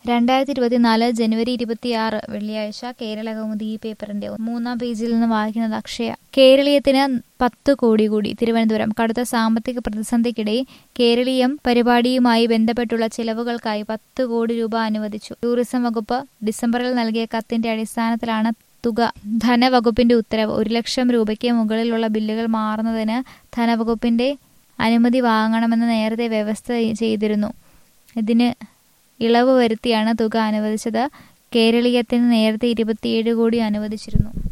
രണ്ടായിരത്തി ഇരുപത്തിനാല് ജനുവരി ഇരുപത്തിയാറ് വെള്ളിയാഴ്ച കേരള കൗമുദി ഈ പേപ്പറിന്റെ മൂന്നാം പേജിൽ നിന്ന് വായിക്കുന്നത് അക്ഷയ കേരളീയത്തിന് പത്ത് കോടി കൂടി തിരുവനന്തപുരം കടുത്ത സാമ്പത്തിക പ്രതിസന്ധിക്കിടെ കേരളീയം പരിപാടിയുമായി ബന്ധപ്പെട്ടുള്ള ചെലവുകൾക്കായി പത്ത് കോടി രൂപ അനുവദിച്ചു ടൂറിസം വകുപ്പ് ഡിസംബറിൽ നൽകിയ കത്തിന്റെ അടിസ്ഥാനത്തിലാണ് തുക ധനവകുപ്പിന്റെ ഉത്തരവ് ഒരു ലക്ഷം രൂപയ്ക്ക് മുകളിലുള്ള ബില്ലുകൾ മാറുന്നതിന് ധനവകുപ്പിന്റെ അനുമതി വാങ്ങണമെന്ന് നേരത്തെ വ്യവസ്ഥ ചെയ്തിരുന്നു ഇതിന് ഇളവ് വരുത്തിയാണ് തുക അനുവദിച്ചത് കേരളീയത്തിന് നേരത്തെ ഇരുപത്തിയേഴ് കോടി അനുവദിച്ചിരുന്നു